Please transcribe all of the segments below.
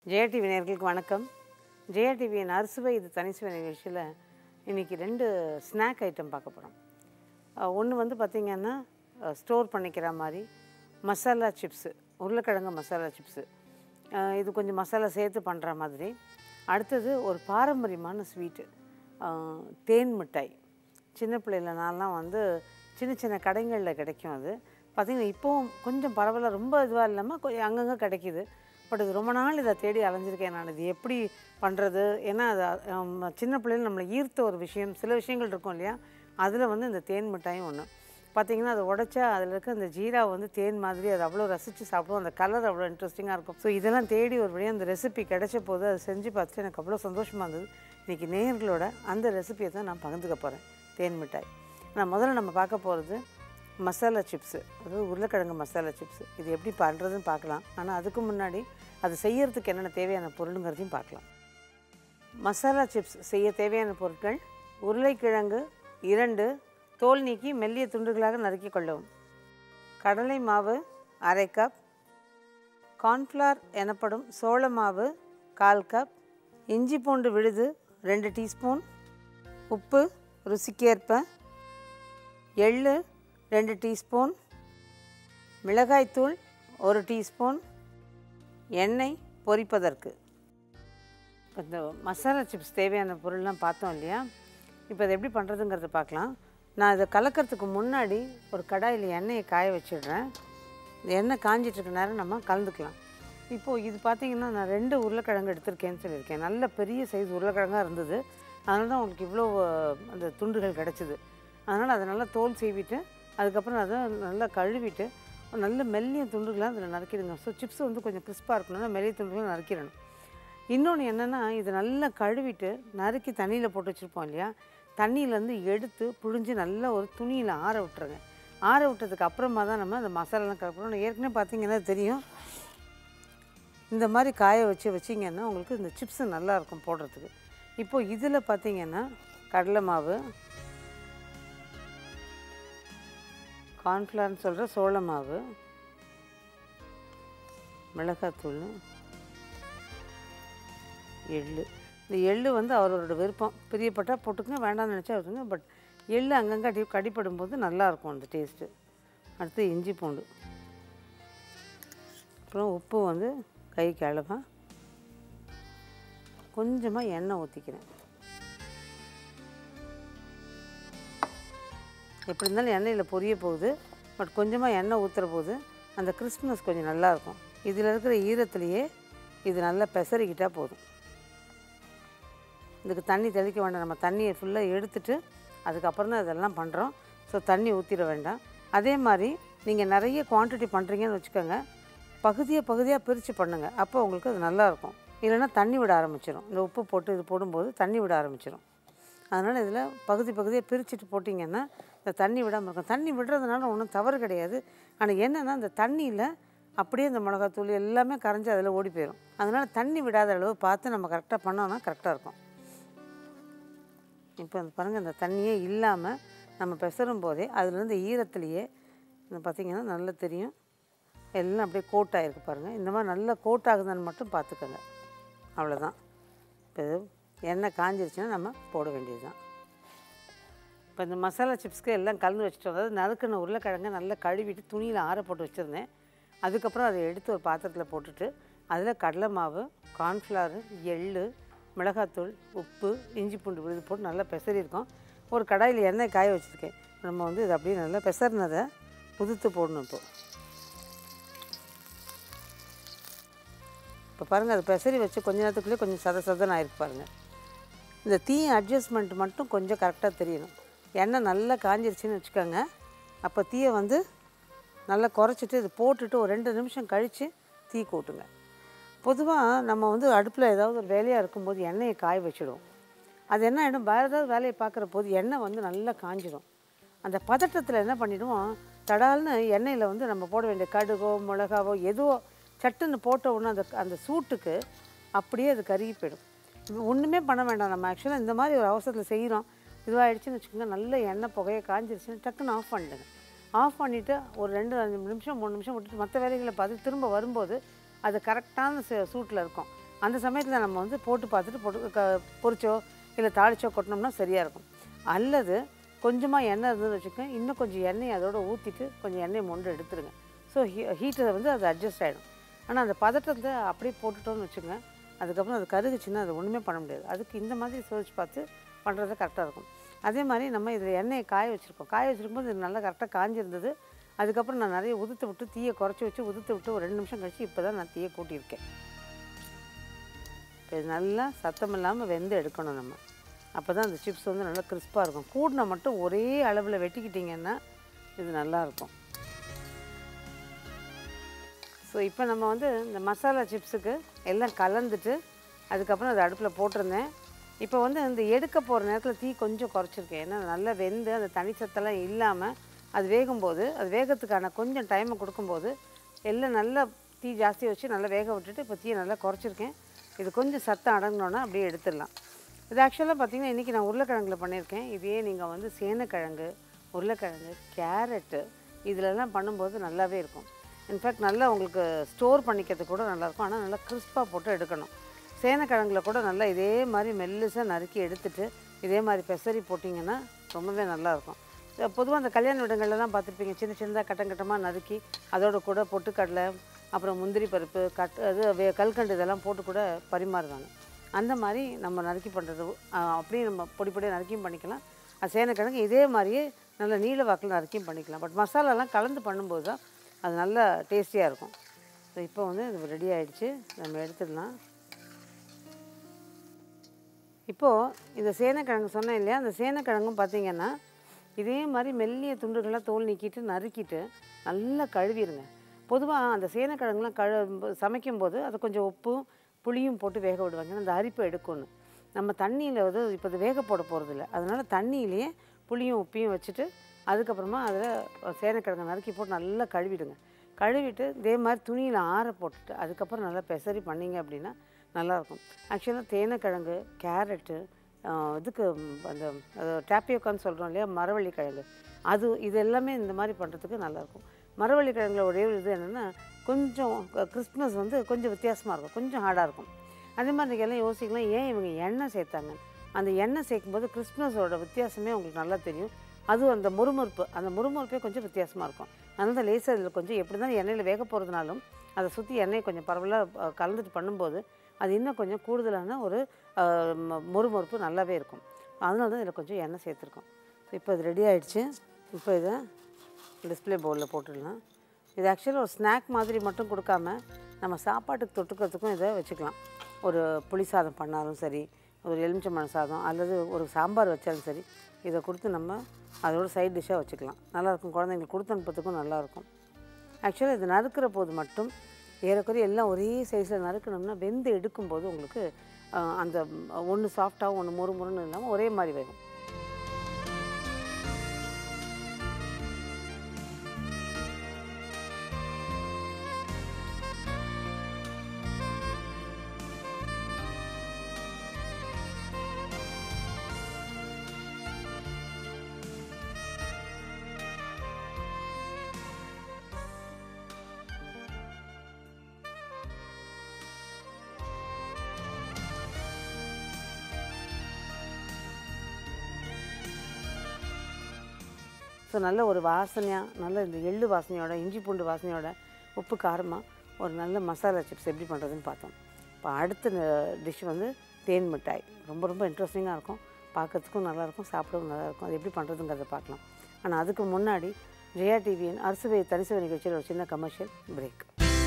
Jaya TV நேயர்களுக்கு வணக்கம் ஜெயா டிவியின் அறுசுவை இது தனிசுவை நிகழ்ச்சியில் இன்றைக்கி ரெண்டு ஸ்நாக் ஐட்டம் பார்க்க போகிறோம் ஒன்று வந்து பார்த்திங்கன்னா ஸ்டோர் பண்ணிக்கிற மாதிரி மசாலா சிப்ஸு உருளைக்கிழங்கு மசாலா சிப்ஸு இது கொஞ்சம் மசாலா சேர்த்து பண்ணுற மாதிரி அடுத்தது ஒரு பாரம்பரியமான ஸ்வீட்டு தேன் மிட்டாய் சின்ன பிள்ளைல நான்லாம் வந்து சின்ன சின்ன கடைகளில் கிடைக்கும் அது பார்த்திங்கன்னா இப்போவும் கொஞ்சம் பரவாயில்ல ரொம்ப இதுவாக இல்லாமல் கொஞ்சம் அங்கங்கே கிடைக்கிது பட் இது ரொம்ப நாள் இதை தேடி அலைஞ்சிருக்கேன் நான் இது எப்படி பண்ணுறது ஏன்னா அது ஹம், சின்ன பிள்ளைகள் நம்மளை ஈர்த்த ஒரு விஷயம் சில விஷயங்கள் இருக்கும் இல்லையா அதில் வந்து இந்த தேன் மிட்டாயும் ஒன்று பார்த்தீங்கன்னா அதை உடைச்சா அதில் இருக்க அந்த ஜீரா வந்து தேன் மாதிரி அது அவ்வளோ ரசித்து சாப்பிடுவோம் அந்த கலர் அவ்வளோ இன்ட்ரெஸ்டிங்காக இருக்கும் ஸோ இதெல்லாம் தேடி ஒரு வழியாக அந்த ரெசிபி கிடைச்ச போது அதை செஞ்சு பார்த்துட்டு எனக்கு அவ்வளோ சந்தோஷமாக இருந்தது இன்றைக்கி நேயர்களோட அந்த ரெசிபியை தான் நான் பகிர்ந்துக்க போகிறேன் தேன் மிட்டாய் நான் முதல்ல நம்ம பார்க்க போகிறது மசாலா சிப்ஸு அதாவது உருளைக்கிழங்கு மசாலா சிப்ஸு இது எப்படி பண்ணுறதுன்னு பார்க்கலாம் ஆனால் அதுக்கு முன்னாடி அது செய்யறதுக்கு என்னென்ன தேவையான பொருளுங்கிறதையும் பார்க்கலாம் மசாலா சிப்ஸ் செய்ய தேவையான பொருட்கள் உருளைக்கிழங்கு இரண்டு தோல் நீக்கி மெல்லிய துண்டுகளாக நறுக்கிக் கொள்ளவும் கடலை மாவு அரை கப் கார்ன்ஃப்ளவர் எனப்படும் சோள மாவு கால் கப் இஞ்சி பூண்டு விழுது ரெண்டு டீஸ்பூன் உப்பு ருசிக்கேற்ப எள்ளு ரெண்டு டீஸ்பூன் மிளகாய்த்தூள் ஒரு டீஸ்பூன் எண்ணெய் பொரிப்பதற்கு இப்போ இந்த மசாலா சிப்ஸ் தேவையான பொருள்லாம் பார்த்தோம் இல்லையா இப்போ அதை எப்படி பண்ணுறதுங்கிறத பார்க்கலாம் நான் இதை கலக்கிறதுக்கு முன்னாடி ஒரு கடாயில் எண்ணெயை காய வச்சிடுறேன் இந்த எண்ணெய் காஞ்சிட்டு இருக்க நேரம் நம்ம கலந்துக்கலாம் இப்போது இது பார்த்தீங்கன்னா நான் ரெண்டு உருளைக்கிழங்கு எடுத்திருக்கேன்னு சொல்லியிருக்கேன் நல்ல பெரிய சைஸ் உருளைக்கிழங்காக இருந்தது அதனால தான் உங்களுக்கு இவ்வளோ அஹ், அந்த துண்டுகள் கிடச்சிது அதனால் அதை நல்லா தோல் சீவிட்டு அதுக்கப்புறம் அதை நல்லா கழுவிட்டு நல்ல மெல்லிய துண்டுகளாக அதில் நறுக்கிடுங்க ஸோ சிப்ஸ் வந்து கொஞ்சம் கிறிஸ்பாக இருக்கணும்னா மெல்லிய துண்டுகளாக நறுக்கிடணும் இன்னொன்று என்னென்னா இது நல்லா கழுவிட்டு நறுக்கி தண்ணியில் போட்டு வச்சுருப்போம் இல்லையா தண்ணியிலேருந்து எடுத்து புழிஞ்சு நல்லா ஒரு துணியில் ஆற விட்டுருங்க ஆற விட்டதுக்கு அப்புறமா தான் நம்ம அந்த மசாலாலாம் கலப்பணும் ஏற்கனவே பார்த்தீங்கன்னா தெரியும் இந்த மாதிரி காய வச்சு வச்சிங்கன்னா உங்களுக்கு இந்த சிப்ஸு நல்லாயிருக்கும் போடுறதுக்கு இப்போது இதில் பார்த்தீங்கன்னா கடலை மாவு கார்ன்ஃப்ளவர்னு சொல்கிற சோள மாவு மிளகாத்தூள் எள்ளு இந்த எள்ளு வந்து அவரோட விருப்பம் பிரியப்பட்டால் போட்டுக்கங்க வேண்டாம்னு நினச்சா விட்டுங்க பட் எள்ளு அங்கங்கே அடி கடிப்படும் போது நல்லாயிருக்கும் அந்த டேஸ்ட்டு அடுத்து இஞ்சி பூண்டு அப்புறம் உப்பு வந்து கைக்கு அளவாக கொஞ்சமாக எண்ணெய் ஊற்றிக்கிறேன் எப்படி இருந்தாலும் எண்ணெயில் பொரிய போகுது பட் கொஞ்சமாக எண்ணெய் ஊற்றுற போது அந்த கிறிஸ்மஸ் கொஞ்சம் நல்லாயிருக்கும் இதில் இருக்கிற ஈரத்துலேயே இது நல்லா பெசறிக்கிட்டால் போதும் இதுக்கு தண்ணி தெளிக்க வேண்டாம் நம்ம தண்ணியை ஃபுல்லாக எடுத்துட்டு அதுக்கப்புறம் தான் இதெல்லாம் பண்ணுறோம் ஸோ தண்ணி ஊற்றிட வேண்டாம் அதே மாதிரி நீங்கள் நிறைய குவான்டிட்டி பண்ணுறீங்கன்னு வச்சுக்கோங்க பகுதியாக பகுதியாக பிரித்து பண்ணுங்கள் அப்போ உங்களுக்கு அது நல்லாயிருக்கும் இல்லைன்னா தண்ணி விட ஆரம்பிச்சிடும் இந்த உப்பு போட்டு இது போடும்போது தண்ணி விட ஆரம்பிச்சிடும் அதனால் இதில் பகுதி பகுதியாக பிரிச்சுட்டு போட்டிங்கன்னா இந்த தண்ணி விடாமல் இருக்கும் தண்ணி விடுறதுனால ஒன்றும் தவறு கிடையாது ஆனால் என்னென்னா இந்த தண்ணியில் அப்படியே இந்த மிளகாத்தூள் எல்லாமே கரைஞ்சி அதில் ஓடி போயிடும் அதனால் தண்ணி விடாத அளவு பார்த்து நம்ம கரெக்டாக பண்ணோன்னா கரெக்டாக இருக்கும் இப்போ இந்த பாருங்கள் இந்த தண்ணியே இல்லாமல் நம்ம பெசரும் போதே அதுலேருந்து ஈரத்துலேயே இந்த பார்த்திங்கன்னா நல்லா தெரியும் எல்லாம் அப்படியே கோட் ஆகிருக்கு பாருங்கள் இந்த மாதிரி நல்லா கோட் ஆகுதான்னு மட்டும் பார்த்துக்கோங்க அவ்வளோதான் இப்போ இது எண்ணெய் காஞ்சிருச்சுன்னா நம்ம போட வேண்டியது தான் இப்போ இந்த மசாலா சிப்ஸ்க்கு எல்லாம் கலந்து வச்சுட்டு அதாவது நறுக்கின உருளைக்கிழங்க நல்லா கழுவிட்டு துணியில் ஆற போட்டு வச்சுருந்தேன் அதுக்கப்புறம் அதை எடுத்து ஒரு பாத்திரத்தில் போட்டுட்டு அதில் கடலை மாவு கார்ன்ஃப்ளவர் எள்ளு மிளகாத்தூள் உப்பு இஞ்சி பூண்டு விழுது போட்டு நல்லா பெசரியிருக்கோம் ஒரு கடாயில் எண்ணெய் காய வச்சுருக்கேன் நம்ம வந்து இது அப்படியே நல்லா பெசறினதை உதுத்து போடணும் இப்போ இப்போ பாருங்கள் அது பெசரி வச்சு கொஞ்ச நேரத்துக்குள்ளே கொஞ்சம் சத சதன்னு ஆயிருக்கு பாருங்கள் இந்த தீ அட்ஜஸ்ட்மெண்ட் மட்டும் கொஞ்சம் கரெக்டாக தெரியணும் எண்ணெய் நல்லா காஞ்சிருச்சுன்னு வச்சுக்கோங்க அப்போ தீயை வந்து நல்லா குறைச்சிட்டு இது போட்டுட்டு ஒரு ரெண்டு நிமிஷம் கழித்து தீ கூட்டுங்க பொதுவாக நம்ம வந்து அடுப்பில் ஏதாவது ஒரு வேலையாக இருக்கும்போது எண்ணெயை காய வச்சிடுவோம் அது என்ன ஆகிடும் வேறு ஏதாவது வேலையை பார்க்குற போது எண்ணெய் வந்து நல்லா காஞ்சிடும் அந்த பதட்டத்தில் என்ன பண்ணிவிடுவோம் தடால்னு எண்ணெயில் வந்து நம்ம போட வேண்டிய கடுகோ மிளகாவோ எதுவோ சட்டுன்னு போட்ட உடனே அந்த அந்த சூட்டுக்கு அப்படியே அது கருகி போயிடும் இது ஒன்றுமே பண்ண வேண்டாம் நம்ம ஆக்சுவலாக இந்த மாதிரி ஒரு அவசரத்தில் செய்கிறோம் இதுவாகிடுச்சுன்னு வச்சுக்கோங்க நல்ல எண்ணெய் புகையை காஞ்சிருச்சுன்னு டக்குன்னு ஆஃப் பண்ணிடுங்க ஆஃப் பண்ணிவிட்டு ஒரு ரெண்டு அஞ்சு நிமிஷம் மூணு நிமிஷம் விட்டுட்டு மற்ற வேலைகளை பார்த்து திரும்ப வரும்போது அது கரெக்டான சூட்டில் இருக்கும் அந்த சமயத்தில் நம்ம வந்து போட்டு பார்த்துட்டு போட்டு க பொரிச்சோ இல்லை தாளிச்சோ கொட்டினோம்னா சரியாக இருக்கும் அல்லது கொஞ்சமாக எண்ணெய் இருந்ததுன்னு வச்சுக்கோங்க இன்னும் கொஞ்சம் எண்ணெய் அதோட ஊற்றிட்டு கொஞ்சம் எண்ணெய் மொண்டு எடுத்துருங்க ஸோ ஹீ ஹீட்டை வந்து அது அட்ஜஸ்ட் ஆகிடும் ஆனால் அந்த பதட்டத்தை அப்படியே போட்டுட்டோம்னு வச்சுக்கோங்க அதுக்கப்புறம் அது கருகுச்சுன்னா அது ஒன்றுமே பண்ண முடியாது அதுக்கு இந்த மாதிரி சோதிச்சு பார்த்து பண்ணுறது கரெக்டாக இருக்கும் அதே மாதிரி நம்ம இதில் எண்ணெயை காய வச்சுருக்கோம் காய வச்சிருக்கும்போது இது நல்லா கரெக்டாக காஞ்சிருந்தது அதுக்கப்புறம் நான் நிறைய உதுத்து விட்டு தீயை குறைச்சி வச்சு உதுத்து விட்டு ஒரு ரெண்டு நிமிஷம் கழிச்சு இப்போ தான் நான் தீயை கூட்டியிருக்கேன் இப்போ இது நல்லா சத்தம் இல்லாமல் வெந்து எடுக்கணும் நம்ம அப்போ தான் அந்த சிப்ஸ் வந்து நல்லா கிறிஸ்பாக இருக்கும் கூடின மட்டும் ஒரே அளவில் வெட்டிக்கிட்டிங்கன்னா இது நல்லாயிருக்கும் ஸோ இப்போ நம்ம வந்து இந்த மசாலா சிப்ஸுக்கு எல்லாம் கலந்துட்டு அதுக்கப்புறம் அதை அடுப்பில் போட்டிருந்தேன் இப்போ வந்து இந்த எடுக்க போகிற நேரத்தில் தீ கொஞ்சம் குறைச்சிருக்கேன் ஏன்னா நல்லா வெந்து அந்த தனிச்சத்தெல்லாம் இல்லாமல் அது வேகும்போது அது வேகத்துக்கான கொஞ்சம் டைமை கொடுக்கும்போது எல்லாம் நல்லா தீ ஜாஸ்தி வச்சு நல்லா வேக விட்டுட்டு இப்போ தீயை நல்லா குறைச்சிருக்கேன் இது கொஞ்சம் சத்தம் அடங்கினோன்னா அப்படியே எடுத்துடலாம் இது ஆக்சுவலாக பார்த்தீங்கன்னா இன்றைக்கி நான் உருளைக்கிழங்குல பண்ணியிருக்கேன் இதே நீங்கள் வந்து சேனக்கிழங்கு உருளைக்கிழங்கு கேரட்டு இதிலெல்லாம் பண்ணும்போது நல்லாவே இருக்கும் இன்ஃபேக்ட் நல்லா உங்களுக்கு ஸ்டோர் பண்ணிக்கிறதுக்கு கூட நல்லாயிருக்கும் ஆனால் நல்லா கிறிஸ்பாக போட்டு எடுக்கணும் சேனக்கிழங்குல கூட நல்லா இதே மாதிரி மெல்லிசாக நறுக்கி எடுத்துட்டு இதே மாதிரி பெசரி போட்டிங்கன்னா ரொம்பவே நல்லாயிருக்கும் பொதுவாக அந்த கல்யாண வீடுங்கள்லாம் பார்த்துருப்பீங்க சின்ன சின்னதாக கட்டம் கட்டமாக நறுக்கி அதோட கூட பொட்டுக்கடலை அப்புறம் முந்திரி பருப்பு கட் அது வே- கல்கண்டு இதெல்லாம் போட்டு கூட பரிமாறுவாங்க அந்த மாதிரி நம்ம நறுக்கி பண்ணுறது அப்படியே நம்ம பொடி பொடியாக நறுக்கியும் பண்ணிக்கலாம் அது சேனக்கிழங்கு இதே மாதிரியே நல்ல நீல வாக்கில் நறுக்கியும் பண்ணிக்கலாம் பட் மசாலாலாம் கலந்து பண்ணும்போது தான் அது நல்லா டேஸ்டியாக இருக்கும் ஸோ இப்போ வந்து இது ரெடி ஆயிடுச்சு நம்ம எடுத்துடலாம் இப்போது இந்த சேனக்கிழங்கு சொன்னேன் இல்லையா அந்த சேனக்கிழங்கும் பார்த்தீங்கன்னா இதே மாதிரி மெல்லிய துண்டுகளாக தோல் நீக்கிட்டு நறுக்கிட்டு நல்லா கழுவிடுங்க பொதுவாக அந்த சேனக்கிழங்குலாம் கழு சமைக்கும்போது அதை கொஞ்சம் உப்பும் புளியும் போட்டு வேக விடுவாங்க ஏன்னா அந்த அரிப்பை எடுக்கணும் நம்ம தண்ணியில் வந்து இப்போ இது வேக போட போகிறதில்ல அதனால் தண்ணியிலேயே புளியும் உப்பையும் வச்சுட்டு அதுக்கப்புறமா அதில் சேனக்கிழங்கு நறுக்கி போட்டு நல்லா கழுவிடுங்க கழுவிட்டு இதே மாதிரி துணியில் ஆற போட்டுட்டு அதுக்கப்புறம் நல்லா பெசரி பண்ணீங்க அப்படின்னா நல்லாயிருக்கும் ஆக்சுவலாக தேனக்கிழங்கு கேரட்டு ஆஹ் இதுக்கு ம், அந்த டேப்பியோக்கான்னு சொல்கிறோம் இல்லையா மரவள்ளி கிழங்கு அது இது எல்லாமே இந்த மாதிரி பண்ணுறதுக்கு நல்லாயிருக்கும் மரவள்ளி கிழங்குல ஒரே ஒரு இது என்னென்னா கொஞ்சம் கிறிஸ்மஸ் வந்து கொஞ்சம் வித்தியாசமாக இருக்கும் கொஞ்சம் ஹார்டாக இருக்கும் அதே மாதிரி நீங்கள் எல்லாம் யோசிக்கலாம் ஏன் இவங்க எண்ணெய் சேர்த்தாங்க அந்த எண்ணெய் சேர்க்கும்போது கிறிஸ்மஸோட வித்தியாசமே உங்களுக்கு நல்லா தெரியும் அதுவும் அந்த முறுமுறுப்பு அந்த முறுமுறுப்பே கொஞ்சம் வித்தியாசமாக இருக்கும் அதனால லேசாக இதில் கொஞ்சம் எப்படி தான் எண்ணெயில் வேக போகிறதுனாலும் அதை சுற்றி எண்ணெய் கொஞ்சம் பரவலாக கலந்துட்டு பண்ணும்போது அது இன்னும் கொஞ்சம் கூடுதலான ஒரு அஹ், ம- முறுமுறுப்பு நல்லாவே இருக்கும் அதனால தான் இதில் கொஞ்சம் எண்ணெய் சேர்த்துருக்கோம் ஸோ இப்போ இது ரெடி ஆயிடுச்சு இப்போ இதை டிஸ்ப்ளே பவுலில் போட்டுடலாம் இது ஆக்சுவலாக ஒரு ஸ்நாக் மாதிரி மட்டும் கொடுக்காம நம்ம சாப்பாட்டுக்கு தொட்டுக்கிறதுக்கும் இதை வச்சுக்கலாம் ஒரு புளி சாதம் பண்ணாலும் சரி ஒரு எலுமிச்சம்பழம் சாதம் அல்லது ஒரு சாம்பார் வச்சாலும் சரி இதை கொடுத்து நம்ம அதோட சைட் டிஷ்ஷாக வச்சுக்கலாம் நல்லாயிருக்கும் குழந்தைங்களுக்கு கொடுத்து அனுப்புறதுக்கும் நல்லாயிருக்கும் ஆக்சுவலாக இது நறுக்கிற போது மட்டும் ஏறக்குறைய எல்லாம் ஒரே சைஸில் நறுக்கணும்னா வெந்து எடுக்கும்போது உங்களுக்கு அஹ், அந்த ஒன்று சாஃப்டாகவும் ஒன்று மொறு மொறுன்னு இல்லாமல் ஒரே மாதிரி வேகும் ஸோ நல்ல ஒரு வாசனையாக நல்ல இந்த எள்ளு வாசனையோட இஞ்சி பூண்டு வாசனையோட உப்பு காரமாக ஒரு நல்ல மசாலா சிப்ஸ் எப்படி பண்ணுறதுன்னு பார்த்தோம் இப்போ அடுத்த டிஷ் வந்து தேன் மிட்டாய் ரொம்ப ரொம்ப இன்ட்ரெஸ்டிங்காக இருக்கும் பார்க்கறதுக்கும் நல்லாயிருக்கும் சாப்பிடவும் நல்லாயிருக்கும் அது எப்படி பண்ணுறதுங்கிறத பார்க்கலாம் ஆனால் அதுக்கு முன்னாடி ஜெயா டிவியின் அரசுவை தனிசுவை நிகழ்ச்சியில் ஒரு சின்ன commercial break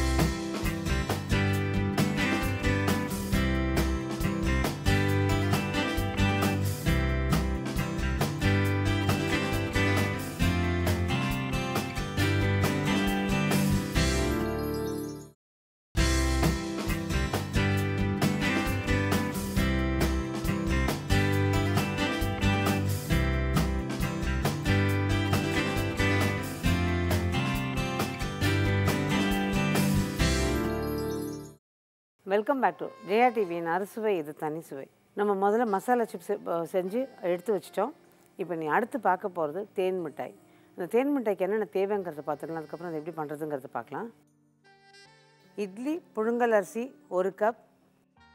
welcome back to Jaya டிவியின் அறுசுவை இது தனி சுவை நம்ம முதல்ல மசாலா சிப்ஸ் செஞ்சு எடுத்து வச்சிட்டோம் இப்போ நீ அடுத்து பார்க்க போகிறது தேன் மிட்டாய் அந்த தேன் மிட்டாய்க்கு என்னென்ன தேவைங்கிறத பார்த்துக்கலாம் அதுக்கப்புறம் அதை எப்படி பண்ணுறதுங்கிறத பார்க்கலாம் இட்லி புழுங்கல் அரிசி ஒரு கப்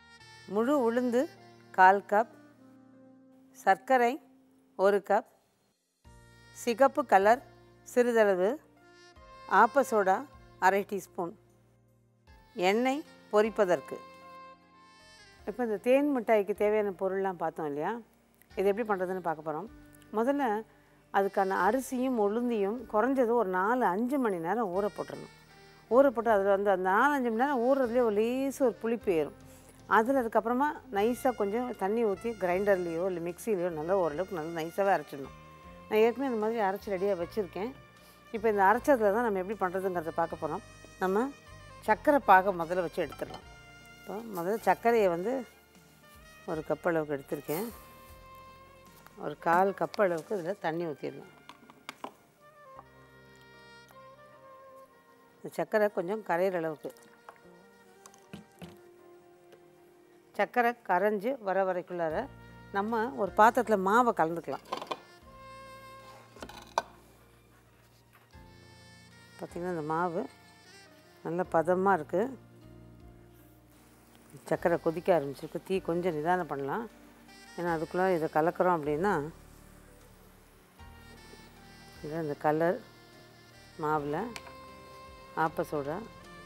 முழு உளுந்து கால் கப் சர்க்கரை ஒரு கப் சிகப்பு கலர் சிறிதளவு ஆப்ப சோடா அரை டீஸ்பூன் எண்ணெய் பொரிப்பதற்கு இப்போ இந்த தேன் மிட்டாய்க்கு தேவையான பொருள்லாம் பார்த்தோம் இல்லையா இது எப்படி பண்ணுறதுன்னு பார்க்க போகிறோம் முதல்ல அதுக்கான அரிசியும் உளுந்தியும் குறைஞ்சது ஒரு நாலு அஞ்சு மணி நேரம் ஊற போட்டுடணும் ஊற போட்டு அதில் வந்து அந்த நாலு அஞ்சு மணி நேரம் ஊறுறதுலேயே ஒரு லேசு ஒரு புளிப்பு ஏறும் அதில் அதுக்கப்புறமா நைஸாக கொஞ்சம் தண்ணி ஊற்றி கிரைண்டர்லேயோ இல்லை மிக்சிலையோ நல்லா ஓரளவுக்கு நல்லா நைஸாகவே அரைச்சிடணும் நான் ஏற்கனவே இந்த மாதிரி அரைச்சி ரெடியாக வச்சுருக்கேன் இப்போ இந்த அரைச்சதில் தான் நம்ம எப்படி பண்ணுறதுங்கிறத பார்க்க போகிறோம் நம்ம சர்க்கரை பாகை முதல்ல வச்சு எடுத்துடலாம் இப்போ முதல்ல சர்க்கரையை வந்து ஒரு கப் அளவுக்கு எடுத்திருக்கேன் ஒரு கால் கப் அளவுக்கு இதில் தண்ணி ஊற்றிடலாம் இந்த சர்க்கரை கொஞ்சம் கரையிற அளவுக்கு சர்க்கரை கரைஞ்சி வர வரைக்குள்ளார நம்ம ஒரு பாத்திரத்தில் மாவை கலந்துக்கலாம் பார்த்திங்கன்னா இந்த மாவு நல்ல பதமாக இருக்குது சர்க்கரை கொதிக்க ஆரம்பிச்சிருக்கு தீ கொஞ்சம் நிதானம் பண்ணலாம் ஏன்னா அதுக்குள்ளே இதை கலக்கிறோம் அப்படின்னா இது இந்த கலர் மாவில் ஆப்ப சோடா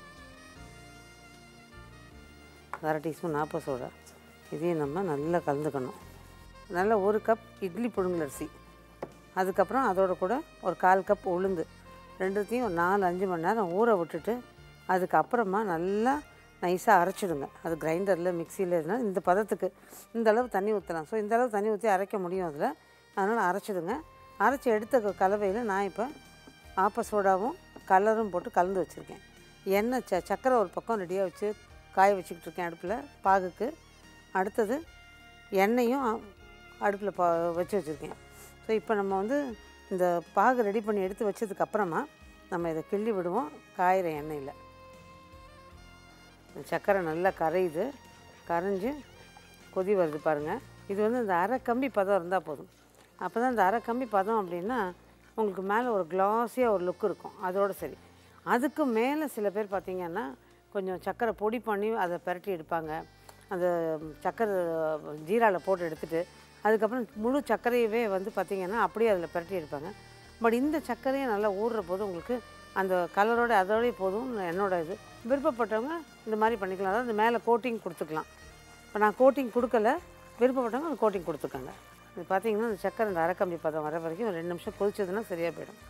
அரை டீஸ்பூன் ஆப்ப சோடா இதையும் நம்ம நல்லா கலந்துக்கணும் நல்லா ஒரு கப் இட்லி புழுங்கல் அரிசி அதுக்கப்புறம் அதோட கூட ஒரு கால் கப் உளுந்து ரெண்டுத்தையும் ஒரு நாலு அஞ்சு மணி நேரம் ஊற விட்டுட்டு அதுக்கப்புறமா நல்லா நைஸாக அரைச்சிடுங்க அது கிரைண்டரில் மிக்சியில் இருந்தால் இந்த பதத்துக்கு இந்த அளவு தண்ணி ஊற்றலாம் ஸோ இந்த அளவு தண்ணி ஊற்றி அரைக்க முடியும் அதில் அதனால் அரைச்சிடுங்க அரைச்சி எடுத்த கலவையில் நான் இப்போ ஆப்ப சோடாவும் கலரும் போட்டு கலந்து வச்சுருக்கேன் எண்ணெய் ச சக்கரை ஒரு பக்கம் ரெடியாக வச்சு காய வச்சுக்கிட்டு இருக்கேன் அடுப்பில் பாகுக்கு அடுத்தது எண்ணெயும் அடுப்பில் பா வச்சு வச்சுருக்கேன் ஸோ இப்போ நம்ம வந்து இந்த பாகு ரெடி பண்ணி எடுத்து வச்சதுக்கப்புறமா நம்ம இதை கிள்ளி விடுவோம் காயிற எண்ணெயில் சர்க்கரை நல்லா கரையுது கரைஞ்சி கொதி வருது பாருங்கள் இது வந்து இந்த அரை கம்பி பதம் இருந்தால் போதும் அப்போ தான் இந்த அரை கம்பி பதம் அப்படின்னா உங்களுக்கு மேலே ஒரு கிளாஸியாக ஒரு லுக் இருக்கும் அதோடு சரி அதுக்கு மேலே சில பேர் பார்த்திங்கன்னா கொஞ்சம் சர்க்கரை பொடி பண்ணி அதை பிரட்டி எடுப்பாங்க அந்த சர்க்கரை ஜீராவில் போட்டு எடுத்துகிட்டு அதுக்கப்புறம் முழு சர்க்கரையவே வந்து பார்த்திங்கன்னா அப்படியே அதில் பிரட்டி எடுப்பாங்க பட் இந்த சர்க்கரையை நல்லா ஊறுற போது உங்களுக்கு அந்த கலரோட அதோடய போதும் என்னோட இது விருப்பப்பட்டவங்க இந்த மாதிரி பண்ணிக்கலாம் அதாவது மேலே கோட்டிங் கொடுத்துக்கலாம் இப்போ நான் கோட்டிங் கொடுக்கல விருப்பப்பட்டவங்க அந்த கோட்டிங் கொடுத்துக்கோங்க இது பார்த்தீங்கன்னா இந்த சக்கரை இந்த அரைக்கம்பி பதம் வர வரைக்கும் ஒரு ரெண்டு நிமிஷம் கொதிச்சதுன்னா சரியாக போயிடும்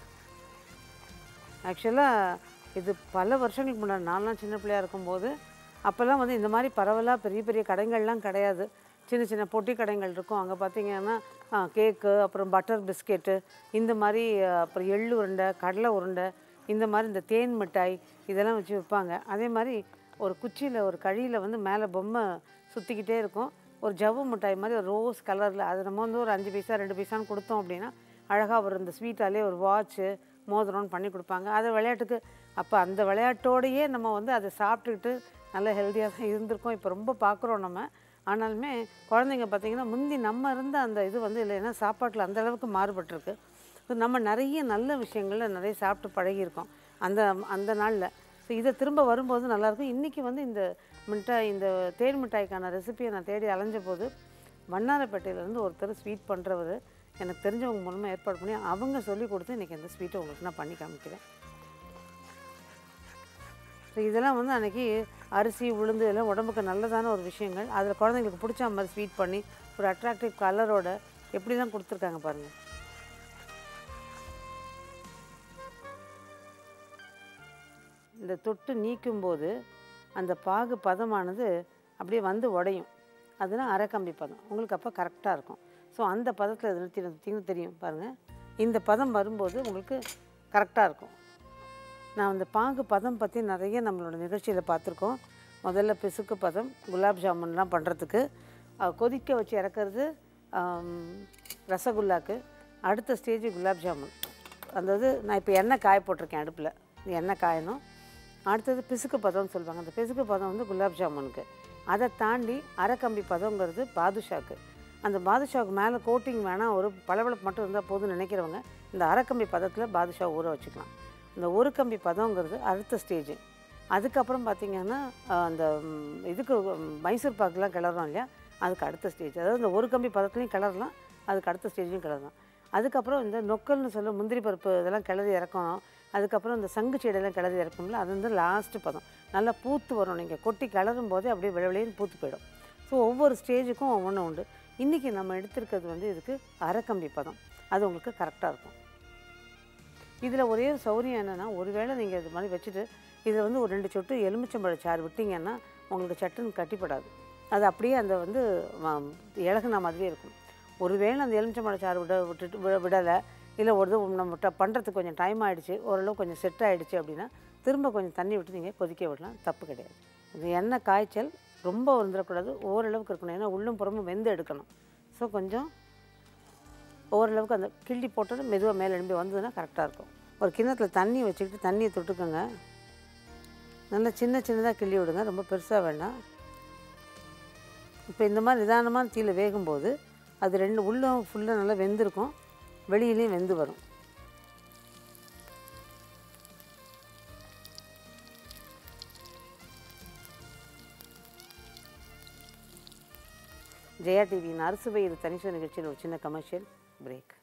ஆக்சுவலாக இது பல வருஷங்களுக்கு முன்னாடி நான்லாம் சின்ன பிள்ளையாக இருக்கும்போது அப்போல்லாம் வந்து இந்த மாதிரி பரவலாக பெரிய பெரிய கடைகள்லாம் கிடையாது சின்ன சின்ன பொட்டி கடைகள் இருக்கும் அங்கே பார்த்தீங்கன்னா கேக்கு அப்புறம் பட்டர் பிஸ்கெட்டு இந்த மாதிரி அப்புறம் எள்ளு உருண்டை கடலை உருண்டை இந்த மாதிரி இந்த தேன் மிட்டாய் இதெல்லாம் வச்சு விற்பாங்க அதே மாதிரி ஒரு குச்சியில் ஒரு கழியில் வந்து மேலே பொம்மை சுற்றிக்கிட்டே இருக்கும் ஒரு ஜவ்வு மிட்டாய் மாதிரி ஒரு ரோஸ் கலரில் அது நம்ம வந்து ஒரு அஞ்சு பைசா ரெண்டு பைசான்னு கொடுத்தோம் அப்படின்னா அழகாக ஒரு இந்த ஸ்வீட்டாலே ஒரு வாட்ச்சு மோதிரம்னு பண்ணி கொடுப்பாங்க அதை விளையாட்டுக்கு அப்போ அந்த விளையாட்டோடையே நம்ம வந்து அதை சாப்பிட்டுக்கிட்டு நல்ல ஹெல்த்தியாக தான் இருந்திருக்கோம் இப்போ ரொம்ப பார்க்குறோம் நம்ம ஆனாலுமே குழந்தைங்க பார்த்திங்கன்னா முந்தி நம்ம இருந்த அந்த இது வந்து இல்லைன்னா சாப்பாட்டில் அந்த அளவுக்கு மாறுபட்டிருக்கு ஸோ நம்ம நிறைய நல்ல விஷயங்கள்ல நிறைய சாப்பிட்டு பழகியிருக்கோம் அந்த அந்த நாளில் ஸோ இதை திரும்ப வரும்போது நல்லாயிருக்கும் இன்றைக்கி வந்து இந்த மிட்டாய் இந்த தேன் மிட்டாய்க்கான ரெசிபியை நான் தேடி அலைஞ்ச போது வண்ணாரப்பேட்டையிலேருந்து ஒருத்தர் ஸ்வீட் பண்ணுறவர் எனக்கு தெரிஞ்சவங்க மூலமாக ஏற்பாடு பண்ணி அவங்க சொல்லி கொடுத்து இன்றைக்கி அந்த ஸ்வீட்டை உங்களுக்கு நான் பண்ணி காமிக்கிறேன் ஸோ இதெல்லாம் வந்து அன்றைக்கி அரிசி உளுந்து இதெல்லாம் உடம்புக்கு நல்லதான ஒரு விஷயங்கள் அதில் குழந்தைங்களுக்கு பிடிச்ச மாதிரி ஸ்வீட் பண்ணி ஒரு அட்ராக்டிவ் கலரோட எப்படிலாம் கொடுத்துருக்காங்க பாருங்கள் இந்த தொட்டு நீக்கும்போது அந்த பாகு பதமானது அப்படியே வந்து உடையும் அதுதான் அரைக்கம்பி பதம் உங்களுக்கு அப்போ கரெக்டாக இருக்கும் ஸோ அந்த பதத்தில் நிறுத்தி நிறுத்தின்னு தெரியும் பாருங்கள் இந்த பதம் வரும்போது உங்களுக்கு கரெக்டாக இருக்கும் நான் அந்த பாகு பதம் பற்றி நிறைய நம்மளோட நிகழ்ச்சியில் பார்த்துருக்கோம் முதல்ல பிசுக்கு பதம் குலாப் ஜாமுன்லாம் பண்ணுறதுக்கு அஹ், கொதிக்க வச்சு இறக்குறது ஆம், ரசகுல்லாக்கு அடுத்த ஸ்டேஜ் குலாப் ஜாமுன் அந்த இது நான் இப்போ எண்ணெய் காய போட்டிருக்கேன் அடுப்பில் எண்ணெய் காயணும் அடுத்தது பிசுக்கு பதம்னு சொல்லுவாங்க அந்த பிசுக்கு பதம் வந்து குலாப் ஜாமுனுக்கு அதை தாண்டி அரைக்கம்பி பதங்கிறது பாதுஷாக்கு அந்த பாதுஷாவுக்கு மேலே கோட்டிங் வேணாம் ஒரு பளபளப்பு மட்டும் இருந்தால் போதும்னு நினைக்கிறவங்க இந்த அரைக்கம்பி பதத்தில் பாதுஷா ஊற வச்சுக்கலாம் இந்த ஒரு கம்பி பதங்கிறது அடுத்த ஸ்டேஜ் அதுக்கப்புறம் பார்த்தீங்கன்னா அஹ், அந்த ம், இதுக்கு ம், மைசூர் பாக்குலாம் கிளறோம் இல்லையா அதுக்கு அடுத்த ஸ்டேஜ் அதாவது இந்த ஒரு கம்பி பதத்துலையும் கிளறலாம் அதுக்கு அடுத்த ஸ்டேஜ்லையும் கிளறலாம் அதுக்கப்புறம் இந்த நொக்கல்னு சொல்ல முந்திரி பருப்பு இதெல்லாம் கிளறி இறக்கணும் அதுக்கப்புறம் இந்த சங்கு செடியெல்லாம் கிளறி இறக்கணும்ல அது வந்து லாஸ்ட்டு பதம் நல்லா பூத்து வரும் நீங்கள் கொட்டி கிளறும் போதே அப்படியே விளவிலையும் பூத்து போயிடும் ஸோ ஒவ்வொரு ஸ்டேஜுக்கும் ஒவ்வொன்றும் உண்டு இன்றைக்கி நம்ம எடுத்திருக்கிறது வந்து இதுக்கு அரைக்கம்பி பதம் அது உங்களுக்கு கரெக்டாக இருக்கும் இதில் ஒரே ஒரு சௌரியம் என்னென்னா ஒருவேளை நீங்கள் இது மாதிரி வச்சுட்டு இதில் வந்து ஒரு ரெண்டு சொட்டு எலுமிச்சம்பழ சாறு விட்டிங்கன்னா உங்களுக்கு சட்டுன்னு கட்டிப்படாது அது அப்படியே அந்த வந்து ம- இலகுன மாதிரியே இருக்கும் ஒருவேளை அந்த எலுமிச்சம்பழ சாறு விட விட்டுட்டு விட விடலை இல்லை ஒரு இது நம்ம ட- பண்ணுறதுக்கு கொஞ்சம் டைம் ஆகிடுச்சு ஓரளவு கொஞ்சம் செட் ஆகிடுச்சு அப்படின்னா திரும்ப கொஞ்சம் தண்ணி விட்டு நீங்கள் கொதிக்க விடலாம் தப்பு கிடையாது இந்த எண்ணெய் காய்ச்சல் ரொம்ப வந்துடக்கூடாது ஓரளவுக்கு இருக்கணும் ஏன்னா உள்ளும் புறமும் வெந்து எடுக்கணும் ஸோ கொஞ்சம் ஓரளவுக்கு அந்த கிள்ளி போட்டது மெதுவாக மேலே எழும்பி வந்ததுன்னா கரெக்டாக இருக்கும் ஒரு கிண்ணத்துல தண்ணி வச்சுக்கிட்டு தண்ணியை தொட்டுக்கோங்க நல்லா சின்ன சின்னதாக கிள்ளி விடுங்க ரொம்ப பெருசாக வேண்டாம் இப்போ இந்த மாதிரி நிதானமான தீயில் வேகும்போது அது ரெண்டு உள்ளும் ஃபுல்லாக நல்லா வெந்திருக்கும் வெளியிலையும் வெந்து வரும் ஜெயா டிவியின் அரசுவை இது தனிச்சுவை நிகழ்ச்சியில் ஒரு சின்ன commercial break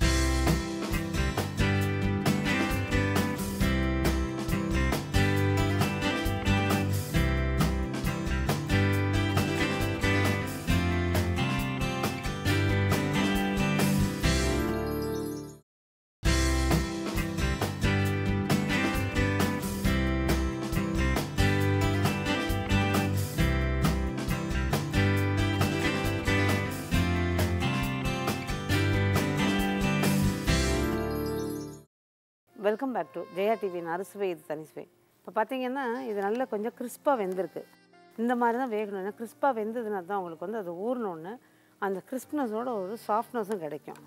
welcome back to Jaya டிவியின் அறுசுவை இது தனிசுவை இப்போ பார்த்தீங்கன்னா இது நல்லா கொஞ்சம் கிறிஸ்பாக வெந்திருக்கு இந்த மாதிரி தான் வேகணும் ஏன்னா கிறிஸ்பாக வெந்ததுனா தான் உங்களுக்கு வந்து அது ஊறினோடனே அந்த கிறிஸ்ப்னஸோட ஒரு சாஃப்ட்னஸும் கிடைக்கும்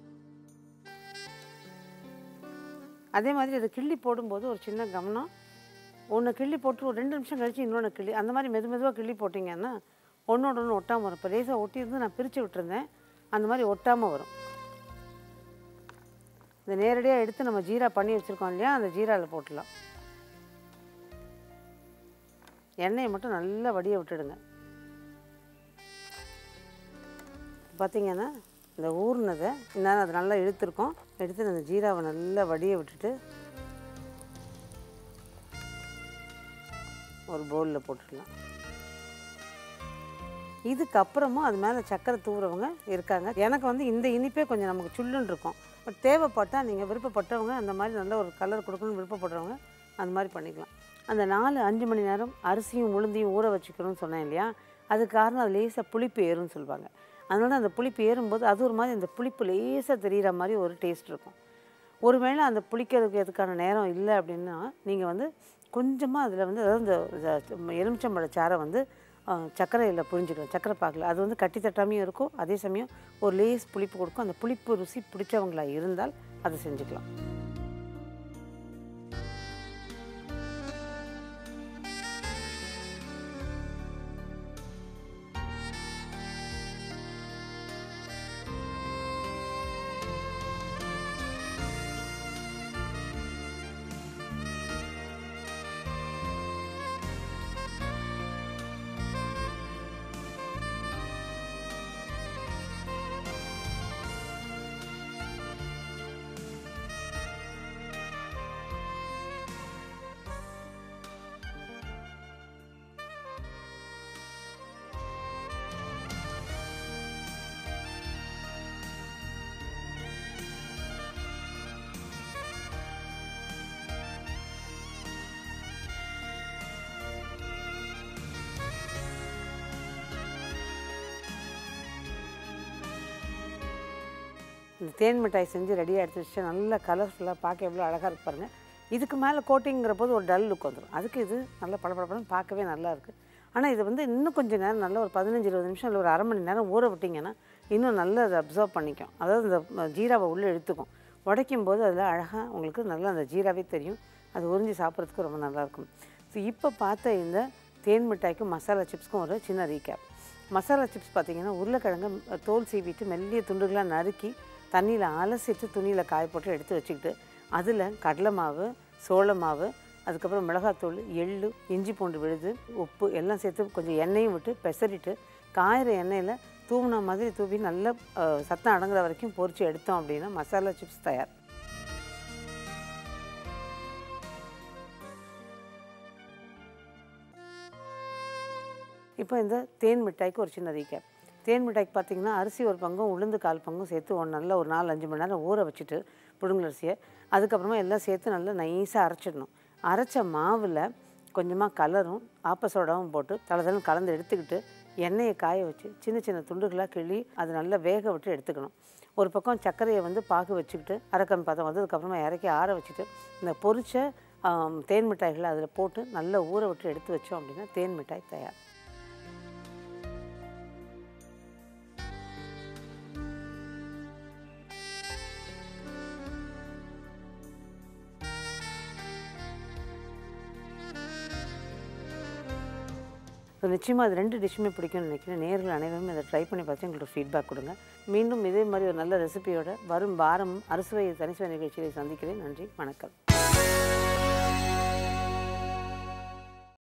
அதே மாதிரி அதை கிள்ளி போடும்போது ஒரு சின்ன கவனம் ஒன்று கிள்ளி போட்டு ஒரு ரெண்டு நிமிஷம் கழிச்சு இன்னொன்று கிள்ளி அந்த மாதிரி மெது மெதுவாக கிள்ளி போட்டிங்கன்னா ஒன்றோட ஒன்று ஒட்டாமல் வரும் இப்போ லேசாக ஒட்டியிருந்து நான் பிரித்து விட்டுருந்தேன் அந்த மாதிரி ஒட்டாமல் வரும் இந்த நேரடியாக எடுத்து நம்ம ஜீரா பண்ணி வச்சுருக்கோம் இல்லையா அந்த ஜீராவில் போட்டுடலாம் எண்ணெயை மட்டும் நல்லா வடிய விட்டுடுங்க பார்த்தீங்கன்னா இந்த ஊறினதை இருந்தாலும் அது நல்லா இழுத்துருக்கோம் எடுத்து அந்த ஜீராவை நல்லா வடிய விட்டுட்டு ஒரு பவுலில் போட்டுடலாம் இதுக்கப்புறமும் அது மேலே சக்கரை தூவுறவங்க இருக்காங்க எனக்கு வந்து இந்த இனிப்பே கொஞ்சம் நமக்கு சுள்ளுன்னு இருக்கும் பட் தேவைப்பட்டால் நீங்கள் விருப்பப்பட்டவங்க அந்த மாதிரி நல்ல ஒரு கலர் கொடுக்கணும்னு விருப்பப்படுறவங்க அந்த மாதிரி பண்ணிக்கலாம் அந்த நாலு அஞ்சு மணி நேரம் அரிசியும் உளுந்தையும் ஊற வச்சுக்கணும்னு சொன்னேன் இல்லையா அதுக்கு காரணம் அது லேசாக புளிப்பு ஏறும்னு சொல்லுவாங்க அதனால அந்த புளிப்பு ஏறும்போது அது ஒரு மாதிரி அந்த புளிப்பு லேசாக தெரிகிற மாதிரி ஒரு டேஸ்ட் இருக்கும் ஒருவேளை அந்த புளிக்கிறதுக்கு எதுக்கான நேரம் இல்லை அப்படின்னா நீங்கள் வந்து கொஞ்சமாக அதில் வந்து அதாவது இந்த இந்த எலுமிச்சம்பழ சாறை வந்து அஹ், சர்க்கரையில் புரிஞ்சுக்கணும் சர்க்கரை பாக்கில் அது வந்து கட்டி தட்டாமையும் இருக்கும் அதே சமயம் ஒரு லேஸ் புளிப்பு கொடுக்கும் அந்த புளிப்பு ருசி பிடிச்சவங்களா இருந்தால் அதை செஞ்சுக்கலாம் இந்த தேன் மிட்டாய் செஞ்சு ரெடியாக எடுத்து வச்சு நல்லா கலர்ஃபுல்லாக பார்க்க எவ்வளோ அழகாக இருக்கு பாருங்க இதுக்கு மேலே கோட்டிங்கிற போது ஒரு டல் லுக் வந்துடும் அதுக்கு இது நல்லா பளபளபளன்னு பார்க்கவே நல்லா இருக்குது ஆனால் இது வந்து இன்னும் கொஞ்சம் நேரம் நல்லா ஒரு பதினஞ்சு இருபது நிமிஷம் இல்லை ஒரு அரை மணி நேரம் ஊற விட்டிங்கன்னா இன்னும் நல்லா அதை அப்சர்வ் பண்ணிக்கும் அதாவது இந்த ம, ஜீராவை உள்ளே எடுத்துக்கும் உடைக்கும் போது அதில் அழகாக உங்களுக்கு நல்லா அந்த ஜீராவே தெரியும் அது உறிஞ்சி சாப்பிட்றதுக்கு ரொம்ப நல்லாயிருக்கும் ஸோ இப்போ பார்த்த இந்த தேன் மிட்டாய்க்கும் மசாலா சிப்ஸ்க்கும் ஒரு சின்ன ரீகேப் மசாலா சிப்ஸ் பார்த்தீங்கன்னா உருளைக்கிழங்கு அஹ், தோல் சீவிட்டு மெல்லிய துண்டுகளாக நறுக்கி தண்ணியில் அலசிட்டு துணியில் காய போட்டு எடுத்து வச்சுக்கிட்டு அதில் கடலை மாவு சோள மாவு அதுக்கப்புறம் மிளகாத்தூள் எள்ளு இஞ்சி பூண்டு விழுது உப்பு எல்லாம் சேர்த்து கொஞ்சம் எண்ணெயும் விட்டு பெசரிட்டு காயிற எண்ணெயில் தூவுன மாதிரி தூவி நல்லா அஹ், சத்தம் அடங்குற வரைக்கும் பொரிச்சு எடுத்தோம் அப்படின்னா மசாலா சிப்ஸ் தயார் இப்போ இந்த தேன் மிட்டாய்க்கு ஒரு சின்ன ரீகேப் தேன் மிட்டாய்க்கு பார்த்தீங்கன்னா அரிசி ஒரு பங்கும் உளுந்து கால் பங்கும் சேர்த்து ஒன்று நல்லா ஒரு நாலு அஞ்சு மணி நேரம் ஊற வச்சுட்டு புழுங்கலரிசியை அதுக்கப்புறமா எல்லாம் சேர்த்து நல்லா நைஸாக அரைச்சிடணும் அரைச்ச மாவில் கொஞ்சமாக கலரும் ஆப்ப சோடாவும் போட்டு தளதளன்னு கலந்து எடுத்துக்கிட்டு எண்ணெயை காய வச்சு சின்ன சின்ன துண்டுகளாக கிள்ளி அது நல்லா வேக விட்டு எடுத்துக்கணும் ஒரு பக்கம் சர்க்கரையை வந்து பாகு வச்சுக்கிட்டு அரைக்கம் பதம் வந்ததுக்கப்புறமா இறக்கி ஆற வச்சுட்டு இந்த பொரிச்ச ஆம், தேன் மிட்டாய்களை அதில் போட்டு நல்லா ஊற விட்டு எடுத்து வச்சோம் அப்படின்னா தேன் மிட்டாய் தயார் ஸோ நிச்சயமாக அது ரெண்டு டிஷ்ஷுமே பிடிக்கும்னு நினைக்கிறேன் நேர்கள் அனைவரும் இதை ட்ரை பண்ணி பார்த்து எங்களுக்கு ஃபீட்பேக் கொடுங்க மீண்டும் இதே மாதிரி ஒரு நல்ல ரெசிபியோட வரும் வாரம் அறுசுவை தனிசுவை நிகழ்ச்சியை சந்திக்கிறேன் நன்றி வணக்கம்